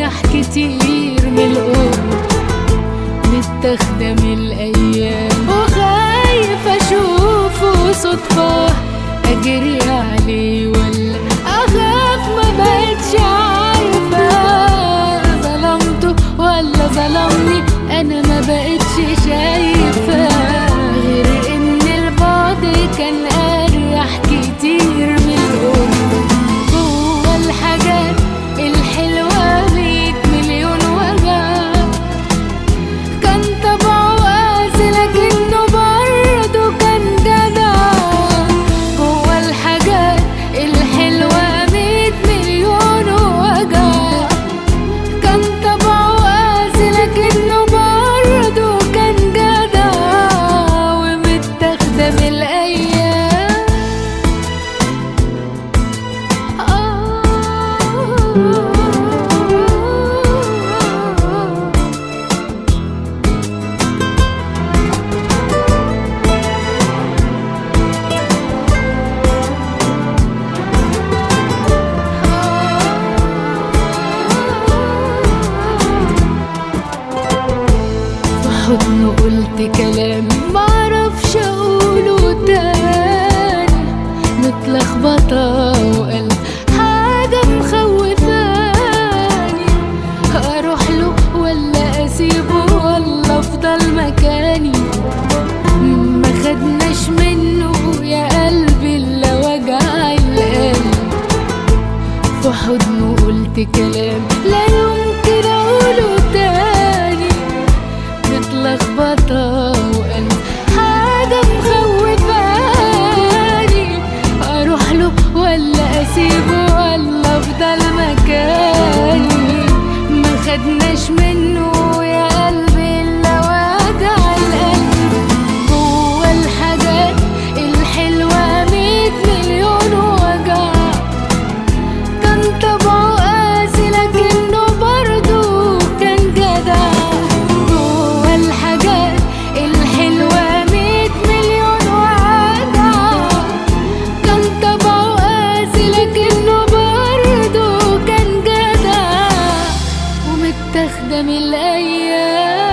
أريح كتير من القرب متاخدة من الأيام وخايف أشوفه صدفة أجري عليه ولا أخاف ما بقتش عارفة ظلمته ولا ظلمني أنا ما بقتش شايفة غير إن البعد كان أريح كتير من القرب جوا الحاجات الحلوة ميت مليون وجع كان طبعه قاسي لكنه برضه كان جدع جوا الحاجات الحلوة ميت مليون وجع كان طبعه قاسي لكنه برضه كان جدع ومتاخدة من الأيام آه في حضنه قلت كلام معرفش اقوله تاني متلخبطة وقلب حاجة مخوفاني اروح له ولا اسيبه ولا افضل مكاني ما خدناش منه يا قلبي الا وجع القلب في حضنه قلت كلام لا يمكن اقوله تاني متلخبطة وقلب حاجة مخوفاني اروح له ولا اسيبه ولا افضل مكاني ما خدناش منه يا قلبي الا وجع القلب جوا الحاجات الحلوة ميت مليون وجع كان طبعه قاسي لكنه برضه كان جدع جوا الحاجات الحلوة ميت مليون وجع كان طبعه قاسي لكنه برضه كان جدع ومتاخدة من الأيام